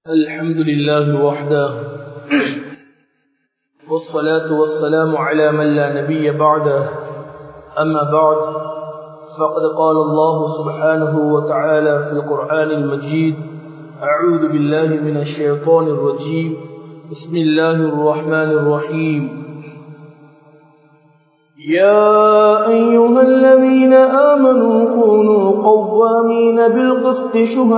الحمد لله وحده والصلاة والسلام على من لا نبي بعده أما بعد فقد قال الله سبحانه وتعالى في القرآن المجيد أعوذ بالله من الشيطان الرجيم بسم الله الرحمن الرحيم يا أيها الذين آمنوا كونوا قوامين بالقسط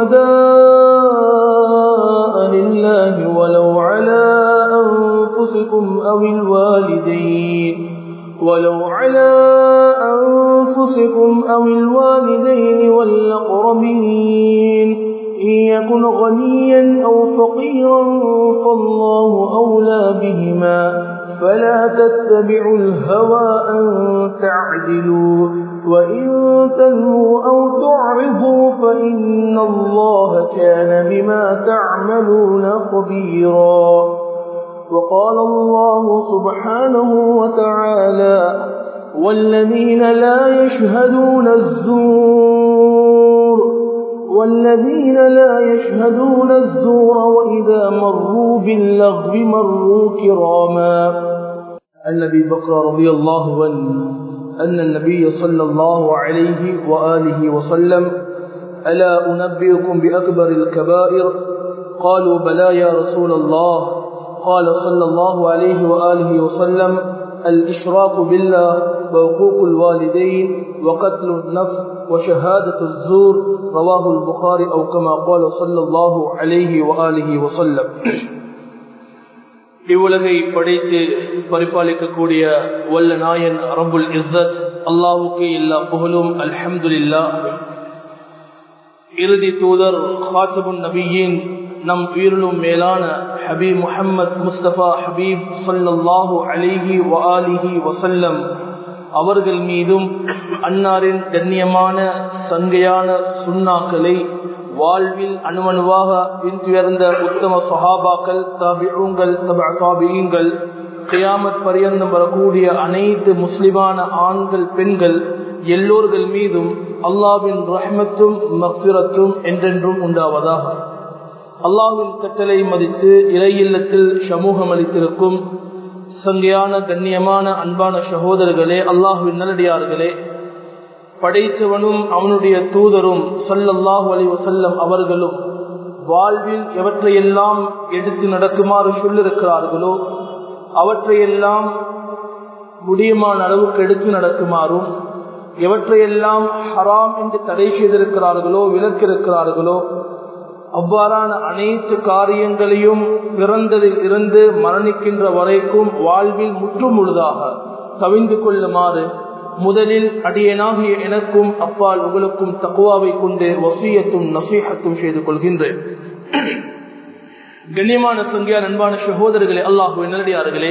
شهداء لله ولو على أنفسكم أو الوالدين ولو على أنفسكم أو الوالدين والأقربين إن يكن غنيا أو فقيرا فالله أولى بهما فلا تتبعوا الهوى أن تعدلوا وإن تنهوا أو تعرضوا فإن الله كان بما تعملون خبيرا وقال الله سبحانه وتعالى والذين لا يشهدون الزور والذين لا يشهدون الزور وإذا مروا باللغو مروا كراما عن أبي بكر رضي الله عنه أن النبي صلى الله عليه وآله وسلم ألا أنبئكم بأكبر الكبائر قالوا بلى يا رسول الله قال صلى الله عليه وآله وسلم الإشراك بالله وعقوق الوالدين وقتل النفس وشهادة الزور رواه البخاري أو كما قال صلى الله عليه وآله وسلم இவ்வுலகை படைத்து பரிபாலிக்கக்கூடிய வல்ல நாயன் அரபுல் இஸ்ஸத் அல்லாவுக்கு எல்லா புகழும் அல்ஹம்துலில்லா இறுதி தூதர் ஹாத்தபுன் நபியின் நம் உயிரிலும் மேலான ஹபீப் முஹம்மத் முஸ்தபா ஹபீப் சல்லாஹூ அலிஹி வஆலிஹி வசல்லம் அவர்கள் மீதும் அன்னாரின் கண்ணியமான சங்கையான சுண்ணாக்களை வாழ்வில் அணுவணுவாக பின்துயர்ந்த உத்தம சஹாபாக்கள் தாபியூங்கள் தாபியங்கள் கியாமத் பரியந்தம் வரக்கூடிய அனைத்து முஸ்லிமான ஆண்கள் பெண்கள் எல்லோர்கள் மீதும் அல்லாவின் ரஹ்மத்தும் மஃபிரத்தும் என்றென்றும் உண்டாவதாக அல்லாவின் கட்டளை மதித்து இறையில்லத்தில் சமூகம் அளித்திருக்கும் சங்கையான கண்ணியமான அன்பான சகோதரர்களே அல்லாஹுவின் நல்லடியார்களே படைத்தவனும் அவனுடைய தூதரும் சொல்லல்லாஹு அலி வசல்லம் அவர்களும் வாழ்வில் எவற்றையெல்லாம் எடுத்து நடக்குமாறு சொல்லிருக்கிறார்களோ அவற்றையெல்லாம் முடியுமான அளவுக்கு எடுத்து நடக்குமாறும் எவற்றையெல்லாம் ஹராம் என்று தடை செய்திருக்கிறார்களோ விலக்கிருக்கிறார்களோ அவ்வாறான அனைத்து காரியங்களையும் பிறந்ததில் இருந்து மரணிக்கின்ற வரைக்கும் வாழ்வில் முற்றுமுழுதாக தவிந்து கொள்ளுமாறு முதலில் அடியனாகிய எனக்கும் அப்பால் உங்களுக்கும் தக்குவாவை கொண்டு வசியத்தும் நசீகத்தும் செய்து கொள்கின்றேன் கண்ணியமான சங்கியா அன்பான சகோதரர்களே அல்லாஹு நேரடியார்களே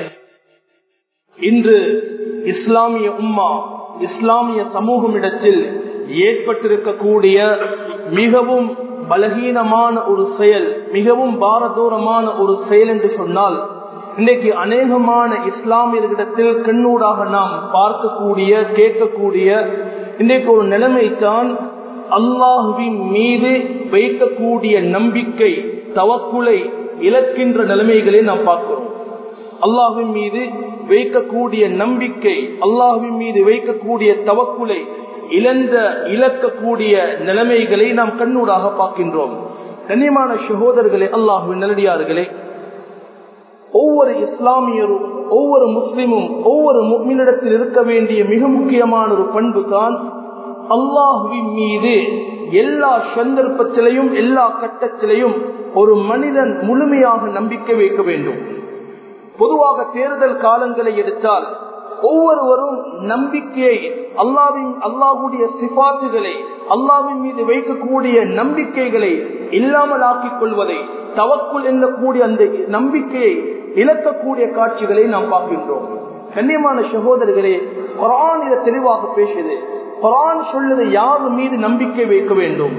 இன்று இஸ்லாமிய உம்மா இஸ்லாமிய சமூகம் இடத்தில் ஏற்பட்டிருக்கக்கூடிய மிகவும் பலகீனமான ஒரு செயல் மிகவும் பாரதூரமான ஒரு செயல் என்று சொன்னால் இன்றைக்கு அநேகமான இஸ்லாமியர்களிடத்தில் கண்ணூடாக நாம் பார்க்கக்கூடிய கேட்கக்கூடிய இன்றைக்கு ஒரு நிலைமைத்தான் அல்லாஹுவின் மீது வைக்கக்கூடிய நம்பிக்கை தவக்குலை இழக்கின்ற நிலைமைகளை நாம் பார்க்கிறோம் அல்லாஹுவின் மீது வைக்கக்கூடிய நம்பிக்கை அல்லாஹுவின் மீது வைக்கக்கூடிய தவக்குலை இழந்த இழக்கக்கூடிய நிலைமைகளை நாம் கண்ணூடாக பார்க்கின்றோம் கண்ணியமான சகோதரர்களே அல்லாஹுவின் நல்லடியார்களே ஒவ்வொரு இஸ்லாமியரும் ஒவ்வொரு முஸ்லிமும் ஒவ்வொரு முக்மினிடத்தில் இருக்க வேண்டிய மிக முக்கியமான ஒரு பண்பு தான் அல்லாஹுவின் மீது எல்லா சந்தர்ப்பத்திலையும் எல்லா கட்டத்திலையும் ஒரு மனிதன் முழுமையாக நம்பிக்கை வைக்க வேண்டும் பொதுவாக தேர்தல் காலங்களை எடுத்தால் ஒவ்வொருவரும் நம்பிக்கையை அல்லாவின் அல்லாஹுடைய சிபாத்துகளை அல்லாவின் மீது வைக்கக்கூடிய நம்பிக்கைகளை இல்லாமல் ஆக்கிக் கொள்வதை தவக்குள் எண்ணக்கூடிய அந்த நம்பிக்கையை இழக்கக்கூடிய காட்சிகளை நாம் பார்க்கின்றோம் கண்ணியமான சகோதரர்களே குரான் இதை தெளிவாக பேசுது குரான் சொல்லுது யார் மீது நம்பிக்கை வைக்க வேண்டும்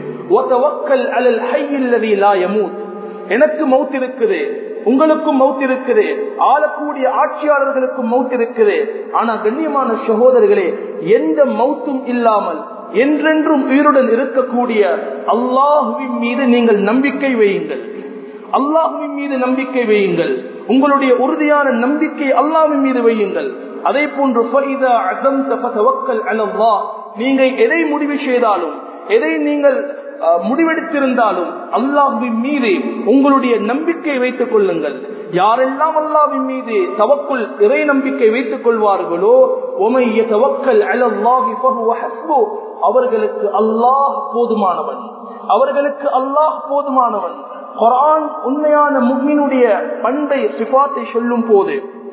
எனக்கு மௌத் இருக்குது உங்களுக்கும் மௌத் இருக்குது ஆளக்கூடிய ஆட்சியாளர்களுக்கும் மௌத் இருக்குது ஆனா கண்ணியமான சகோதரர்களே எந்த மௌத்தும் இல்லாமல் என்றென்றும் உயிருடன் இருக்கக்கூடிய அல்லாஹுவின் மீது நீங்கள் நம்பிக்கை வையுங்கள் அல்லாஹுவின் மீது நம்பிக்கை வையுங்கள் உங்களுடைய உறுதியான நம்பிக்கை அல்லாஹ்வின் மீது வையுங்கள் அதே போன்று فَإِذَا عَزَمْتَ فَتَوَكَّلْ عَلَى اللَّهِ. நீங்கள் எதை முடிவு செய்தாலும் எதை நீங்கள் அஹ், முடிவெடுத்திருந்தாலும் அல்லாஹ்வின் மீது உங்களுடைய நம்பிக்கை வைத்துக் கொள்ளுங்கள் யாரெல்லாம் அல்லாஹ்வின் மீது தவக்குள் இறை நம்பிக்கை வைத்துக் கொள்வார்களோ உமை தவக்கல் அலல்லாஹி ஃபஹுவ ஹஸ்பு அவர்களுக்கு அல்லாஹ் போதுமானவன் அவர்களுக்கு அல்லாஹ் போதுமானவன் குர்ஆன் உண்மையான முக்மினுடைய பண்பை சிபாத்தை சொல்லும் போது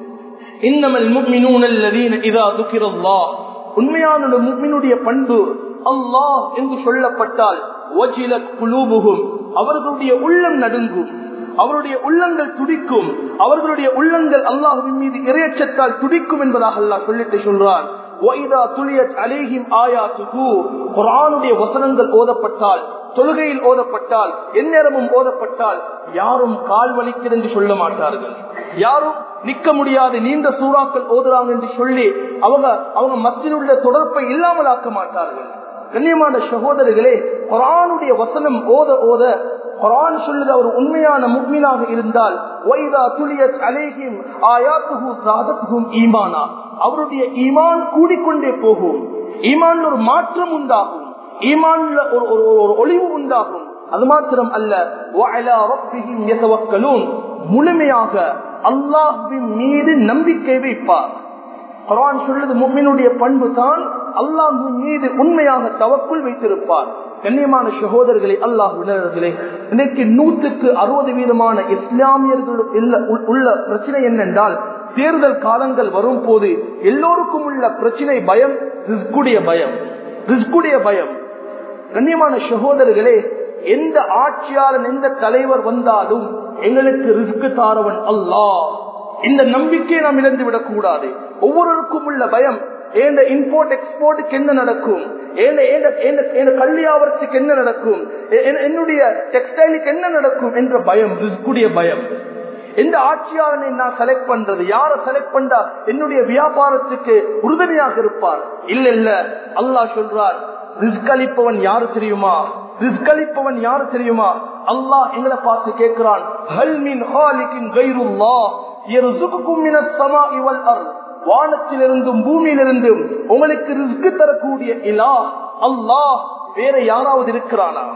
இன்னமல் முக்மினூன அல்லதீன இதா துக்கிரல்லாஹ் உண்மையான ஒரு முக்மினுடைய பண்பு அல்லாஹ் என்று சொல்லப்பட்டால் வஜிலத் குலூபுகும் அவர்களுடைய உள்ளம் நடுங்கும் அவருடைய உள்ளங்கள் துடிக்கும் அவர்களுடைய உள்ளங்கள் அல்லாஹுவின் மீது இறையச்சத்தால் துடிக்கும் என்பதாக அல்லாஹ் சொல்லிட்டு சொல்றான் وَإِذَا تُلِيَتْ عَلَيْهِمْ آيَاتُهُ குர்ஆனுடைய வசனங்கள் ஓதப்பட்டால் தொழுகையில் ஓதப்பட்டால் எந்நேரமும் ஓதப்பட்டால் யாரும் கால் வலிக்கிறது என்று சொல்ல மாட்டார்கள் யாரும் நிக்க முடியாது நீண்ட சூறாக்கள் ஓதுறாங்க என்று சொல்லி அவங்க அவங்க மத்தியில் உள்ள தொடர்பை இல்லாமல் ஆக்க மாட்டார்கள் கண்ணியமான சகோதரர்களே குரானுடைய வசனம் ஓத ஓத குரான் சொல்லுது அவர் உண்மையான முக்மீனாக இருந்தால் வைதா துலியத் அலேஹிம் ஆயாத்துஹு சாதத்துஹும் ஈமானா அவருடைய ஈமான் கூடிக்கொண்டே போகும் ஈமான் ஒரு மாற்றம் உண்டாகும் ஈமான்ல ஒரு ஒரு ஒரு ஒளிவு உண்டாகும் அது மாத்திரம் அல்ல وَعَلَى رَبِّهِمْ يَتَوَكَّلُونَ முழுமையாக அல்லாஹ்வின் மீது நம்பிக்கை வைப்பார் குர்ஆன் சொல்லுது முஃமினுடைய பண்பு தான் அல்லாஹ்வின் மீது உண்மையாக தவக்குள் வைத்திருப்பார் கண்ணியமான சகோதரர்களே அல்லாஹ் வினர்களே இன்னைக்கு நூற்றுக்கு அறுபது வீதமான இஸ்லாமியர்கள் இல்ல- உள்- உள்ள பிரச்சனை என்னென்றால் தேர்தல் காலங்கள் வரும் போது எல்லோருக்கும் உள்ள பிரச்சனை பயம் ரிஸ்குடைய பயம் ரிஸ்குடைய பயம் கண்ணியமான சகோதரர்களே எந்த ஆட்சியாளன் எந்த தலைவர் வந்தாலும் எங்களுக்கு ரிஸ்க் தாரவன் அல்லாஹ் இந்த நம்பிக்கையை நாம் இழந்து விடக் கூடாது ஒவ்வொருவருக்கும் உள்ள பயம் ஏந்த இம்போர்ட் எக்ஸ்போர்ட்டுக்கு என்ன நடக்கும் ஏந்த ஏந்த ஏந்த ஏந்த கல்வியாவரத்துக்கு என்ன நடக்கும் எ- எ- என்னுடைய டெக்ஸ்டைலுக்கு என்ன நடக்கும் என்ற பயம் ரிஸ்குடைய பயம் எந்த ஆட்சியாளனை நான் செலக்ட் பண்றது யார செலக்ட் பண்ணா என்னுடைய வியாபாரத்துக்கு உறுதுணையாக இருப்பார் இல்ல இல்ல அல்லாஹ் சொல்றார் ரிஸ்க் அளிப்பவன் யாரு தெரியுமா ரிஸ்க் அளிப்பவன் யாரு தெரியுமா அல்லாஹ் எங்களை பார்த்து கேட்கிறான் ஹல் மின் ஹாலிகின் கைருல்லாஹ் யர்சுகுக்கும் மினஸ் ஸமாஇ வல் அர்த் வானத்திலிருந்தும் பூமியிலிருந்தும் உங்களுக்கு ரிஸ்க் தரக்கூடிய இலா அல்லாஹ் வேற யாராவது இருக்கிறானா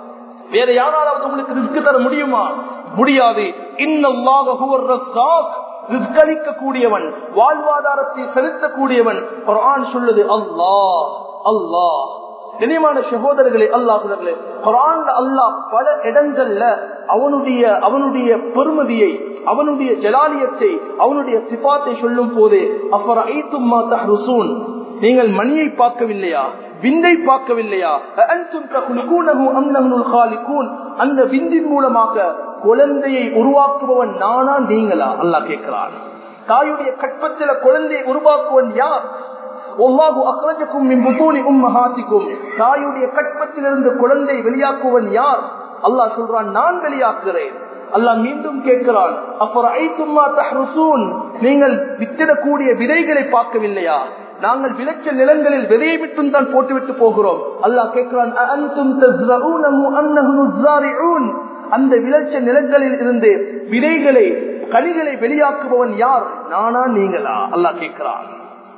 வேற யாராவது உங்களுக்கு ரிஸ்க் தர முடியுமா முடியாது இன்னல்லாக ஹுவர் ரஸ்ஸாக் ரிஸ்க் அளிக்கக்கூடியவன் வாழ்வாதாரத்தை செலுத்தக்கூடியவன் குர்ஆன் சொல்லுது அல்லாஹ் அல்லாஹ் கண்ணியமான சகோதரர்களே அல்லாஹுடர்களே குரான்ல அல்லாஹ் பல இடங்கள்ல அவனுடைய அவனுடைய பெருமதியை அவனுடைய ஜலாலியத்தை அவனுடைய சிபாத்தை சொல்லும் போது அப்புறம் ஐத்தும்மா தஹ்ருசூன் நீங்கள் மணியை பார்க்கவில்லையா விந்தை பார்க்கவில்லையா அஅன்தும் தഖ்லுகூனஹு அம் நஹ்னுல் காலிகூன் அந்த விந்தின் மூலமாக குழந்தையை உருவாக்குபவன் நானா நீங்களா அல்லாஹ் கேட்கிறான் தாயுடைய கற்பத்தில குழந்தையை உருவாக்குவன் யார் ஒல்லாஹு அக்ரஜக்கும் மின் புத்தூனி உம்மஹாத்திக்கும் தாயுடைய கற்பத்திலிருந்து குழந்தை வெளியாக்குவன் யார் அல்லாஹ் சொல்றான் நான் வெளியாக்குகிறேன் அல்லாஹ் மீண்டும் கேட்கிறான் அப்புறம் ஐத்தும்மா தஹ்ருசூன் நீங்கள் வித்திடக்கூடிய விதைகளை பார்க்கவில்லையா நாங்கள் விளைச்ச நிலங்களில் விதையை விட்டும் தான் போட்டுவிட்டு போகிறோம் அல்லாஹ் கேட்கிறான் அஅன்தும் தஸ்ரஊனஹு அம் நஹ்னு ஸாரிஊன் அந்த விளைச்ச நிலங்களில் இருந்து விதைகளை கனிகளை வெளியாக்குபவன் யார் நானா நீங்களா அல்லாஹ் கேட்கிறான்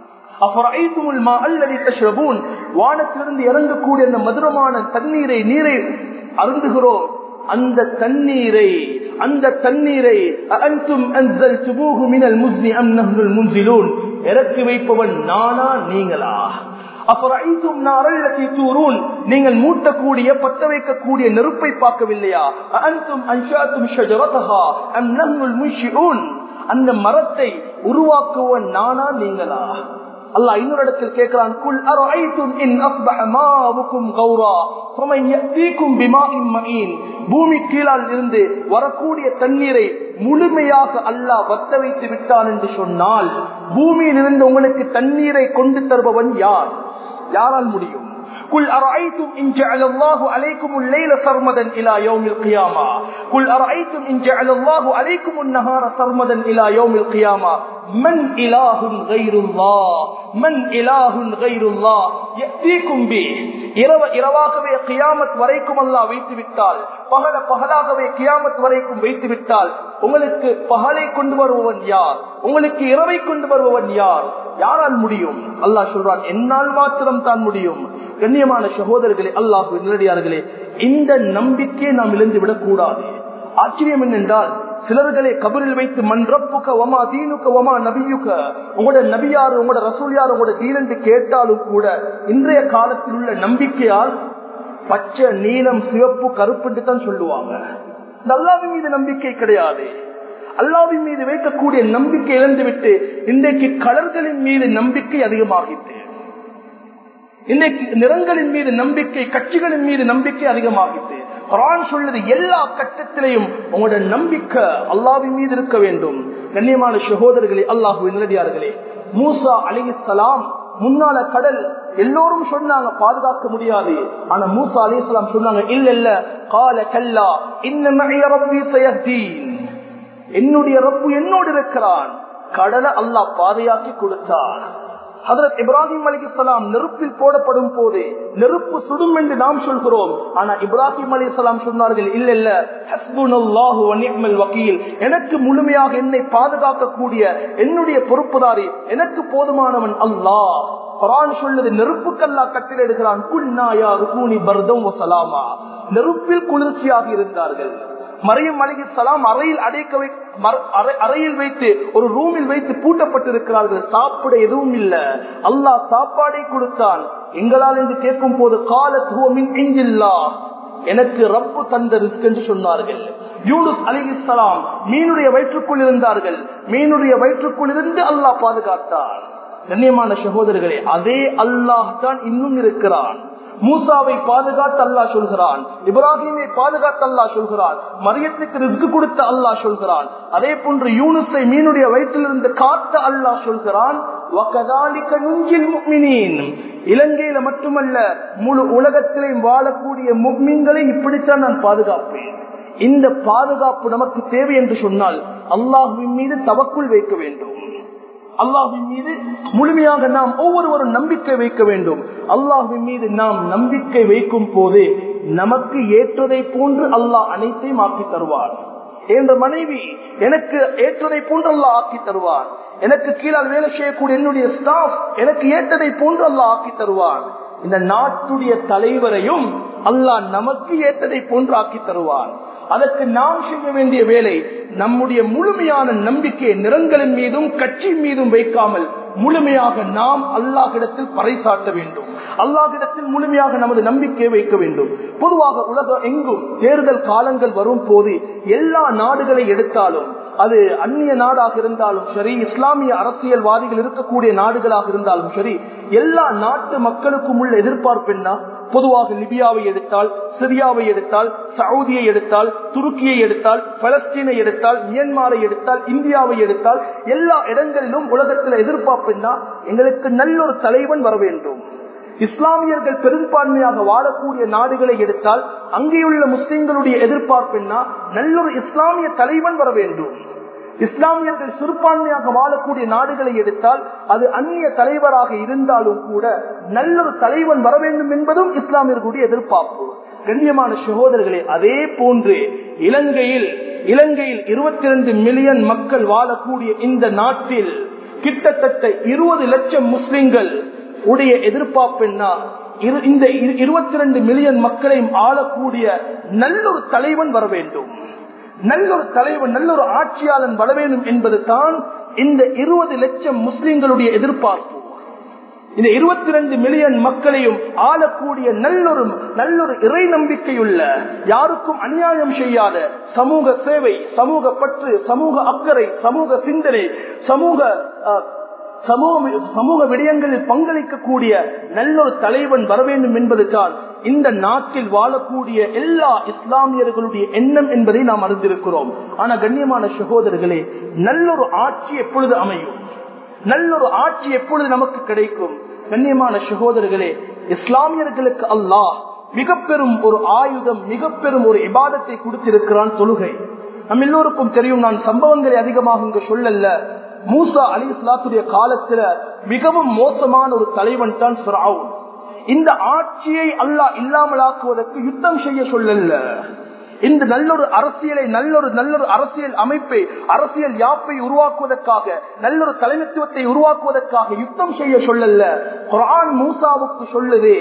அப்புறம் அல்லது தஷ்ரபூன் வானத்திலிருந்து இறங்கக்கூடிய அந்த மதுரமான தண்ணீரை நீரை அருந்துகிறோம் அந்த தண்ணீரை அந்த தண்ணீரை அன்தும் அன்சல் சுபூஹு மினல் முஸ்னி அம் நஹ்னுல் முன்சிலூன் இறக்கி வைப்பவன் நானா நீங்களா அப்புறம் நாரல்லத்தி தூரூன் நீங்கள் மூட்டக்கூடிய பத்த வைக்கக்கூடிய நெருப்பை பார்க்கவில்லையா அன்தும் அன்ஷாத்தும் ஷஜரதஹா அம் நஹ்னுல் முன்ஷிஊன் அந்த மரத்தை உருவாக்குவன் நானா நீங்களா அல்லாஹ் இன்னொரு இடத்தில் கேட்கிறான் குல் அரைத்தும் இன் அஸ்பஹ மாவுக்கும் கௌரா ஃபமன் யத்தீக்கும் பிமாஇன் மஈன் பூமி கீழால் இருந்து வரக்கூடிய தண்ணீரை முழுமையாக அல்லாஹ் வத்த வைத்து விட்டான் என்று சொன்னால் பூமியில் இருந்து உங்களுக்கு தண்ணீரை கொண்டு தருபவன் யார் யாரால் முடியும் قل أرأيتم إن جعل الله عليكم الليل سرمدا إلى يوم القيامة قل أرأيتم إن جعل الله عليكم النهار سرمدا إلى يوم القيامة من إله غير الله من إله غير الله يأتيكم به இரவ இரவாகவே கியாமத் வரைக்கும் அல்லா வைத்து விட்டால் பகல பகலாகவே கியாமத் வரைக்கும் வைத்து விட்டால் உங்களுக்கு பகலை கொண்டு வருபவன் யார் உங்களுக்கு இரவை கொண்டு வருபவன் யார் யாரால் முடியும் அல்லாஹ் சொல்றான் என்னால் மாத்திரம் தான் முடியும் கண்ணியமான சகோதரர்களே அல்லாஹ் நிலடியார்களே இந்த நம்பிக்கையை நாம் இழந்து விடக் கூடாது ஆச்சரியம் என்னென்றால் சிலர்களை கபரில் வைத்து மன்றப்புக்க ஒமா தீனுக்க ஒமா நபியுக்க உங்களோட நபியார் உங்களோட ரசூலியார் உங்களோட தீனென்று கேட்டாலும் கூட இன்றைய காலத்தில் உள்ள நம்பிக்கையால் பச்சை நீலம் சிவப்பு கருப்பு தான் சொல்லுவாங்க இந்த அல்லாவின் மீது நம்பிக்கை கிடையாது அல்லாவின் மீது வைக்கக்கூடிய நம்பிக்கை இழந்துவிட்டு இன்றைக்கு கலர்களின் மீது நம்பிக்கை அதிகமாகிட்டு இன்னைக்கு நிறங்களின் மீது நம்பிக்கை கட்சிகளின் மீது நம்பிக்கை அதிகமாகிட்டு குரான் சொல்லுது எல்லா கட்டத்திலையும் உங்களோட நம்பிக்கை அல்லாவின் மீது இருக்க வேண்டும் கண்ணியமான சகோதரர்களே அல்லாஹு நிலடியார்களே மூசா அலிசலாம் முன்னால கடல் எல்லோரும் சொன்னாங்க பாதுகாக்க முடியாது ஆனா மூசா அலிஸ்லாம் சொன்னாங்க இல்ல இல்ல கால கல்லா இன்னும் என்னுடைய ரப்பு என்னோடு இருக்கிறான் கடலை அல்லாஹ் பாதையாக்கி கொடுத்தான் ஹதரத் இப்ராஹிம் அலிசலாம் நெருப்பில் போடப்படும் போது நெருப்பு சுடும் என்று நாம் சொல்கிறோம் ஆனா இப்ராஹிம் அலிசலாம் சொன்னார்கள் இல்ல இல்ல ஹஸ்புனல்லாஹு வனிமல் வக்கீல் எனக்கு முழுமையாக என்னை பாதுகாக்கக்கூடிய என்னுடைய பொறுப்புதாரி எனக்கு போதுமானவன் அல்லாஹ் குரான் சொல்லுது நெருப்புக்கல்லா கட்டில் எடுக்கிறான் குன்னாயா ருகூனி பர்தம் வசலாமா நெருப்பில் குளிர்ச்சியாக இருந்தார்கள் மரியம் அலிகி சலாம் அறையில் அடைக்க அறையில் வைத்து ஒரு ரூமில் வைத்து பூட்டப்பட்டிருக்கிறார்கள் சாப்பிட எதுவும் இல்ல அல்லாஹ் சாப்பாடை கொடுத்தான் எங்களால் என்று கேட்கும் போது கால துவமின் எங்கில்லா எனக்கு ரப்பு தந்த ரிஸ்க் என்று சொன்னார்கள் யூனுஸ் அலிஹிஸ்லாம் மீனுடைய வயிற்றுக்குள் இருந்தார்கள் மீனுடைய வயிற்றுக்குள் இருந்து அல்லாஹ் பாதுகாத்தான் கண்ணியமான சகோதரர்களே அதே அல்லாஹ் தான் இன்னும் இருக்கிறான் மூசாவை பாதுகாத்து அல்லா சொல்கிறான் இப்ராஹிமை பாதுகாத்து அல்லா சொல்கிறான் மரியத்துக்கு ரிஸ்க் கொடுத்த அல்லா சொல்கிறான் அதே போன்று யூனுஸை மீனுடைய வயிற்றிலிருந்து காத்த அல்லா சொல்கிறான் இலங்கையில மட்டுமல்ல முழு உலகத்திலையும் வாழக்கூடிய முக்மீன்களை இப்படித்தான் நான் பாதுகாப்பேன் இந்த பாதுகாப்பு நமக்கு தேவை என்று சொன்னால் அல்லாஹுவின் மீது தவக்குள் வைக்க வேண்டும் அல்லாஹின் மீது முழுமையாக நாம் ஒவ்வொருவரும் நம்பிக்கை வைக்க வேண்டும் அல்லாஹின் மீது நாம் நம்பிக்கை வைக்கும் போது நமக்கு ஏற்றதை போன்று அல்லாஹ் அனைத்தையும் ஆக்கி தருவார் என்ற மனைவி எனக்கு ஏற்றதை போன்று அல்லாஹ் ஆக்கி தருவார் எனக்கு கீழால் வேலை செய்யக்கூடிய என்னுடைய ஸ்டாஃப் எனக்கு ஏற்றதை போன்று அல்லாஹ் ஆக்கி தருவார் இந்த நாட்டுடைய தலைவரையும் அல்லாஹ் நமக்கு ஏற்றதை போன்று ஆக்கி தருவார் அதற்கு நாம் செய்ய வேண்டிய வேலை நம்முடைய முழுமையான நம்பிக்கையை நிறங்களின் மீதும் கட்சி மீதும் வைக்காமல் முழுமையாக நாம் அல்லாஹிடத்தில் பறைசாட்ட வேண்டும் அல்லாஹிடத்தில் முழுமையாக நமது நம்பிக்கையை வைக்க வேண்டும் பொதுவாக உலகம் எங்கும் தேர்தல் காலங்கள் வரும் போது எல்லா நாடுகளை எடுத்தாலும் அது அந்நிய நாடாக இருந்தாலும் சரி இஸ்லாமிய அரசியல்வாதிகள் இருக்கக்கூடிய நாடுகளாக இருந்தாலும் சரி எல்லா நாட்டு மக்களுக்கும் உள்ள எதிர்பார்ப்பு என்ன பொதுவாக லிபியாவை எடுத்தால் சிரியாவை எடுத்தால் சவுதியை எடுத்தால் துருக்கியை எடுத்தால் பலஸ்தீனை எடுத்தால் மியன்மாரை எடுத்தால் இந்தியாவை எடுத்தால் எல்லா இடங்களிலும் உலகத்தில் எதிர்பார்ப்பு என்ன எங்களுக்கு நல்ல ஒரு தலைவன் வர வேண்டும் இஸ்லாமியர்கள் பெரும்பான்மையாக வாழக்கூடிய நாடுகளை எடுத்தால் அங்கேயுள்ள முஸ்லிம்களுடைய எதிர்பார்ப்பு என்ன நல்லொரு இஸ்லாமிய தலைவன் வர வேண்டும் இஸ்லாமியர்கள் சிறுபான்மையாக வாழக்கூடிய நாடுகளை எடுத்தால் அது அந்நிய தலைவராக இருந்தாலும் கூட நல்லொரு தலைவன் வர வேண்டும் என்பதும் இஸ்லாமியர்களுடைய எதிர்பார்ப்பு கண்ணியமான சகோதரர்களே அதே போன்று இலங்கையில் இலங்கையில் இருபத்தி இரண்டு மில்லியன் மக்கள் வாழக்கூடிய இந்த நாட்டில் கிட்டத்தட்ட இருபது லட்சம் முஸ்லிம்கள் உடைய எதிர்பார்ப்பு என்ன இந்த இருபத்தி ரெண்டு மில்லியன் மக்களையும் ஆளக்கூடிய நல்லொரு தலைவன் வர வேண்டும் நல்லொரு தலைவன் நல்லொரு ஆட்சியாளன் வர வேண்டும் என்பது தான் இந்த இருபது லட்சம் முஸ்லிம்களுடைய எதிர்பார்ப்பு இந்த இருபத்தி ரெண்டு மில்லியன் மக்களையும் ஆளக்கூடிய நல்லொரு நல்லொரு இறை நம்பிக்கையுள்ள யாருக்கும் அநியாயம் செய்யாத சமூக சேவை சமூக பற்று சமூக அக்கறை சமூக சிந்தனை சமூக சமூக சமூக விடயங்களில் பங்களிக்கக்கூடிய நல்லொரு தலைவன் வர வேண்டும் என்பதுதான் இந்த நாட்டில் வாழக்கூடிய எல்லா இஸ்லாமியர்களுடைய எண்ணம் என்பதை நாம் அறிந்திருக்கிறோம் ஆனா கண்ணியமான சகோதரர்களே நல்லொரு ஆட்சி எப்பொழுது அமையும் நல்லொரு ஆட்சி எப்பொழுது நமக்கு கிடைக்கும் கண்ணியமான சகோதரர்களே இஸ்லாமியர்களுக்கு அல்லாஹ் மிக பெரும் ஒரு ஆயுதம் மிக பெரும் ஒரு இபாதத்தை கொடுத்திருக்கிறான் தொழுகை நம்ம எல்லோருக்கும் தெரியும் நான் சம்பவங்களை அதிகமாக இங்கு சொல்லல மூசா அலி இஸ்லாத்துடைய காலத்துல மிகவும் மோசமான ஒரு தலைவன் தான் இந்த ஆட்சியை அல்லாஹ் இல்லாமலாக்குவதற்கு யுத்தம் செய்ய சொல்லல இந்த நல்லொரு அரசியலை நல்லொரு நல்லொரு அரசியல் அமைப்பை அரசியல் யாப்பை உருவாக்குவதற்காக நல்லொரு தலைமைத்துவத்தை உருவாக்குவதற்காக யுத்தம் செய்ய சொல்லல குரான் மூசாவுக்கு சொல்லுது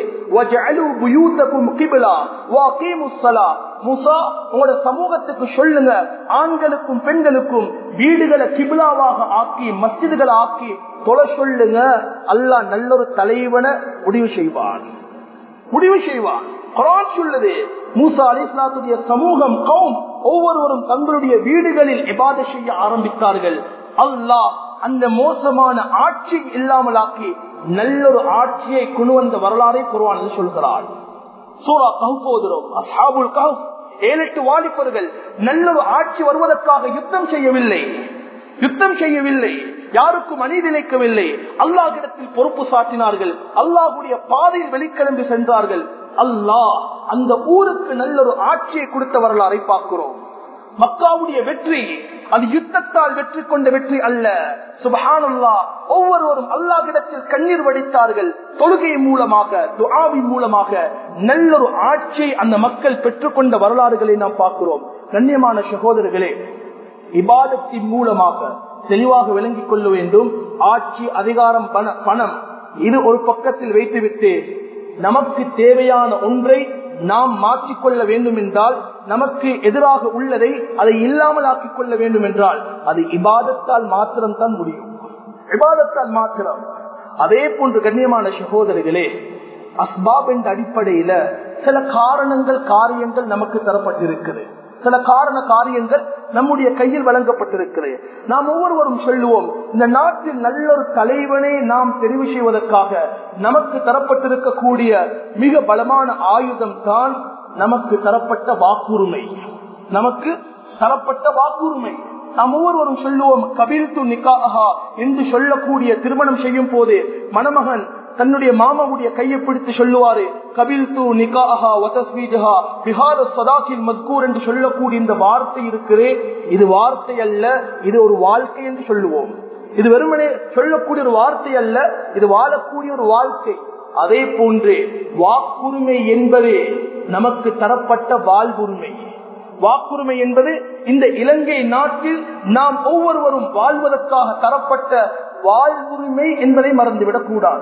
மூசா உங்களோட சமூகத்துக்கு சொல்லுங்க ஆண்களுக்கும் பெண்களுக்கும் வீடுகளை கிபிலாவாக ஆக்கி மஸ்ஜிதுகளை ஆக்கி தொலை சொல்லுங்க அல்லாஹ் நல்லொரு தலைவனை முடிவு செய்வான் முடிவு செய்வான் குரான் சொல்லுது மூசா அலிஸ்லாத்துடைய சமூகம் கௌம் ஒவ்வொருவரும் தங்களுடைய வீடுகளில் இபாத செய்ய ஆரம்பித்தார்கள் அல்லாஹ் அந்த மோசமான ஆட்சி இல்லாமலாக்கி நல்லொரு ஆட்சியை கொண்டு வந்த வரலாறை குருவான் சொல்கிறார் சூரா கஹ்போதுரம் அசாபுல் கஹ் ஏழு எட்டு வாலிபர்கள் நல்லொரு ஆட்சி வருவதற்காக யுத்தம் செய்யவில்லை யுத்தம் செய்யவில்லை யாருக்கும் அநீதிழைக்கவில்லை அல்லாஹிடத்தில் பொறுப்பு சாட்டினார்கள் அல்லாஹுடைய பாதையில் வெளிக்கிளம்பி சென்றார்கள் அல்லாஹ் அந்த ஊருக்கு நல்ல ஒரு ஆட்சியை கொடுத்த வரலாறை பார்க்கிறோம் மக்காவுடைய வெற்றி அது யுத்தத்தால் வெற்றி கொண்ட வெற்றி அல்ல சுபஹானல்லா ஒவ்வொருவரும் அல்லாஹிடத்தில் கண்ணீர் வடித்தார்கள் தொழுகை மூலமாக துஆவின் மூலமாக நல்லொரு ஆட்சியை அந்த மக்கள் பெற்றுக்கொண்ட வரலாறுகளை நாம் பார்க்கிறோம் கண்ணியமான சகோதரர்களே இபாதத்தின் மூலமாக தெளிவாக விளங்கிக் கொள்ள வேண்டும் ஆட்சி அதிகாரம் பணம் இது ஒரு பக்கத்தில் வைத்துவிட்டு நமக்கு தேவையான ஒன்றை நாம் மாற்றிக்கொள்ள வேண்டும் என்றால் நமக்கு எதிராக உள்ளதை அதை இல்லாமல் ஆக்கிக் கொள்ள வேண்டும் என்றால் அது இபாதத்தால் மாத்திரம்தான் முடியும் இபாதத்தால் மாத்திரம் அதே போன்று கண்ணியமான சகோதரிகளே அஸ்பாப் என்ற அடிப்படையில சில காரணங்கள் காரியங்கள் நமக்கு தரப்பட்டிருக்குது சில காரண காரியங்கள் நம்முடைய கையில் வழங்கப்பட்டிருக்கிறது நாம் ஒவ்வொருவரும் சொல்லுவோம் இந்த நாட்டில் நல்ல ஒரு தலைவனை நாம் தெரிவு செய்வதற்காக நமக்கு தரப்பட்டிருக்கக்கூடிய மிக பலமான ஆயுதம் தான் நமக்கு தரப்பட்ட வாக்குரிமை நமக்கு தரப்பட்ட வாக்குரிமை நாம் ஒவ்வொருவரும் சொல்லுவோம் கபில் து நிக்காஹா என்று சொல்லக்கூடிய திருமணம் செய்யும் போது மணமகன் தன்னுடைய மாமாவுடைய கையை பிடித்து சொல்லுவாரு கபில் து நிகாஹா வதஸ்வீஜஹா பிஹார சதாக்கில் மத்கூர் என்று சொல்லக்கூடிய இந்த வார்த்தை இருக்கிறே இது வார்த்தை அல்ல இது ஒரு வாழ்க்கை என்று சொல்லுவோம் இது வெறுமனே சொல்லக்கூடிய ஒரு வார்த்தை அல்ல இது வாழக்கூடிய ஒரு வாழ்க்கை அதே போன்றே வாக்குரிமை என்பதே நமக்கு தரப்பட்ட வாழ்வுரிமை வாக்குரிமை என்பது இந்த இலங்கை நாட்டில் நாம் ஒவ்வொருவரும் வாழ்வதற்காக தரப்பட்ட வாழ்வுரிமை என்பதை மறந்துவிடக் கூடாது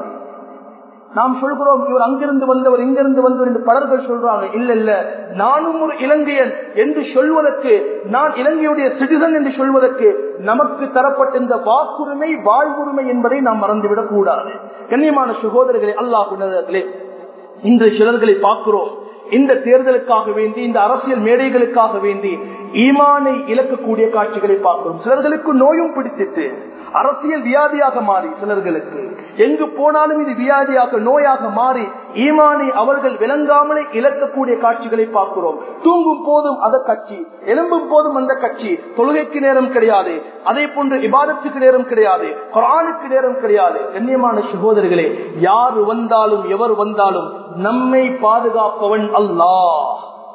நாம் சொல்கிறோம் இவர் அங்கிருந்து வந்தவர் இங்கிருந்து வந்தவர் என்று பலர்கள் சொல்றாங்க இல்ல இல்ல நானும் ஒரு இலங்கையன் என்று சொல்வதற்கு நான் இலங்கையுடைய சிட்டிசன் என்று சொல்வதற்கு நமக்கு தரப்பட்ட இந்த வாக்குரிமை வாழ்வுரிமை என்பதை நாம் மறந்துவிடக் கூடாது கண்ணியமான சகோதரர்களே அல்லாஹ் இன்று சிலர்களை பார்க்கிறோம் இந்த தேர்தலுக்காக வேண்டி இந்த அரசியல் மேடைகளுக்காக வேண்டி ஈமானை இழக்கக்கூடிய காட்சிகளை பார்க்கிறோம் சிலர்களுக்கு நோயும் பிடிச்சிட்டு அரசியல் வியாதியாக மாறி சிலர்களுக்கு எங்கு போனாலும் இது வியாதியாக நோயாக மாறி ஈமானை அவர்கள் விளங்காமலே இழக்கக்கூடிய காட்சிகளை பார்க்கிறோம் தூங்கும் போதும் அந்த கட்சி எலும்பும் போதும் அந்த கட்சி தொழுகைக்கு நேரம் கிடையாது அதே போன்று இபாதத்துக்கு நேரம் கிடையாது குரானுக்கு நேரம் கிடையாது கண்ணியமான சகோதரர்களே யார் வந்தாலும் எவர் வந்தாலும் நம்மை பாதுகாப்பவன் அல்லாஹ்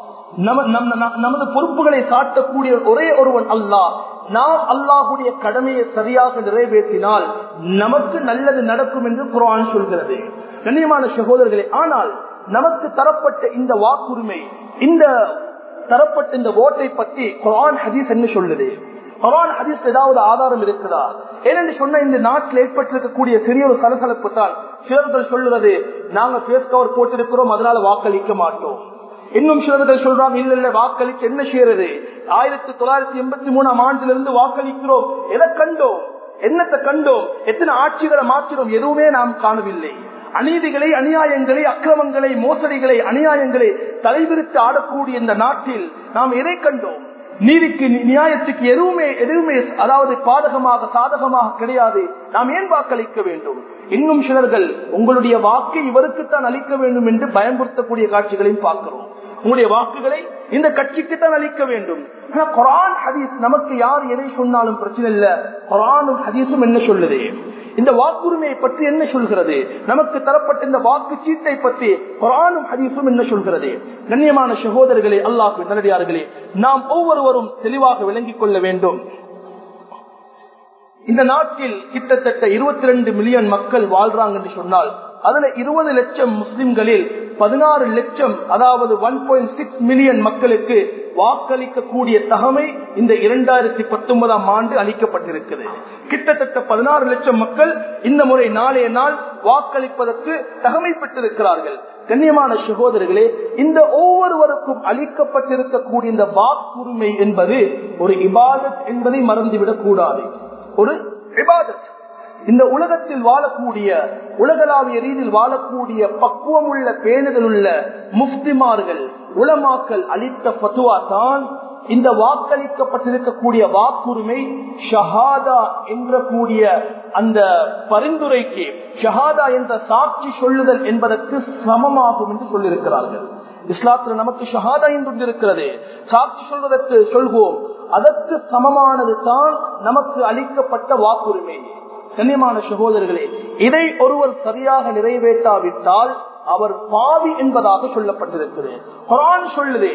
நமது பொறுப்புகளை காட்டக்கூடிய ஒரே ஒருவன் அல்லாஹ் நாம் அல்லாஹுடைய கடமையை சரியாக நிறைவேற்றினால் நமக்கு நல்லது நடக்கும் என்று குரான் சொல்கிறது கண்ணியமான சகோதரர்களே ஆனால் நமக்கு தரப்பட்ட இந்த வாக்குரிமை இந்த தரப்பட்ட இந்த ஓட்டை பற்றி குரான் ஹதீஸ் என்ன சொல்லுது குரான் ஹதீஸ் ஏதாவது ஆதாரம் இருக்கிறதா ஏனென்று சொன்ன இந்த நாட்டில் ஏற்பட்டிருக்கக்கூடிய சிறிய ஒரு சலசலப்பு தான் சிலர்கள் சொல்லுறது நாங்க பேஸ் கவர் போட்டிருக்கிறோம் அதனால வாக்களிக்க மாட்டோம் இன்னும் சிலர்கள் சொல்றாங்க இல்ல இல்ல வாக்களிச்சு என்ன செய்யறது ஆயிரத்தி தொள்ளாயிரத்தி எண்பத்தி மூணாம் ஆண்டிலிருந்து வாக்களிக்கிறோம் எதை கண்டோம் என்னத்தை கண்டோம் எத்தனை ஆட்சிகளை மாற்றினோம் எதுவுமே நாம் காணவில்லை அநீதிகளை அநியாயங்களை அக்கிரமங்களை மோசடிகளை அநியாயங்களை தலைவிரித்து ஆடக்கூடிய இந்த நாட்டில் நாம் எதை கண்டோம் நீதிக்கு நியாயத்துக்கு எதுவுமே எதுவுமே அதாவது பாதகமாக சாதகமாக கிடையாது நாம் ஏன் வாக்களிக்க வேண்டும் இன்னும் சிலர்கள் உங்களுடைய வாக்கை இவருக்குத்தான் அளிக்க வேண்டும் என்று பயன்படுத்தக்கூடிய காட்சிகளையும் பார்க்கிறோம் உங்களுடைய வாக்குகளை இந்த கட்சிக்கு தான் அளிக்க வேண்டும் குரான் ஹதீஸ் நமக்கு யார் எதை சொன்னாலும் பிரச்சனை இல்ல குரானும் ஹதீஸும் என்ன சொல்லுது இந்த வாக்குரிமையை பற்றி என்ன சொல்கிறது நமக்கு தரப்பட்ட இந்த வாக்கு சீட்டை பற்றி குரானும் ஹதீஸும் என்ன சொல்கிறது கண்ணியமான சகோதரர்களே அல்லாஹு நல்லடியார்களே நாம் ஒவ்வொருவரும் தெளிவாக விளங்கிக் கொள்ள வேண்டும் இந்த நாட்டில் கிட்டத்தட்ட இருபத்தி ரெண்டு மில்லியன் மக்கள் வாழ்றாங்க என்று சொன்னால் அதுல இருபது லட்சம் முஸ்லிம்களில் பதினாறு லட்சம் அதாவது ஒன் பாயிண்ட் சிக்ஸ் மில்லியன் மக்களுக்கு வாக்களிக்கக்கூடிய தகமை இந்த இரண்டாயிரத்தி பத்தொன்பதாம் ஆண்டு அளிக்கப்பட்டிருக்கிறது கிட்டத்தட்ட பதினாறு லட்சம் மக்கள் இந்த முறை நாளைய நாள் வாக்களிப்பதற்கு தகமை பெற்றிருக்கிறார்கள் கண்ணியமான சகோதரர்களே இந்த ஒவ்வொருவருக்கும் அளிக்கப்பட்டிருக்கக்கூடிய இந்த வாக்குரிமை என்பது ஒரு இபாதத் என்பதை மறந்துவிடக் கூடாது ஒரு இபாதத் இந்த உலகத்தில் வாழக்கூடிய உலகளாவிய ரீதியில் வாழக்கூடிய பக்குவம் உள்ள பேணுதல் உள்ள முஃப்திமார்கள் உலமாக்கல் அளித்த பத்துவா தான் இந்த வாக்களிக்கப்பட்டிருக்கக்கூடிய வாக்குரிமை ஷஹாதா என்ற கூடிய அந்த பரிந்துரைக்கு ஷஹாதா என்ற சாட்சி சொல்லுதல் என்பதற்கு சமமாகும் என்று சொல்லியிருக்கிறார்கள் இஸ்லாத்துல நமக்கு ஷஹாதா என்று இருக்கிறது சாட்சி சொல்வதற்கு சொல்வோம் அதற்கு சமமானது தான் நமக்கு அளிக்கப்பட்ட வாக்குரிமை கண்ணியமான சகோதரர்களே இதை ஒருவர் சரியாக நிறைவேற்றாவிட்டால் அவர் பாவி என்பதாக சொல்லப்பட்டிருக்கிறது குரான் சொல்லுது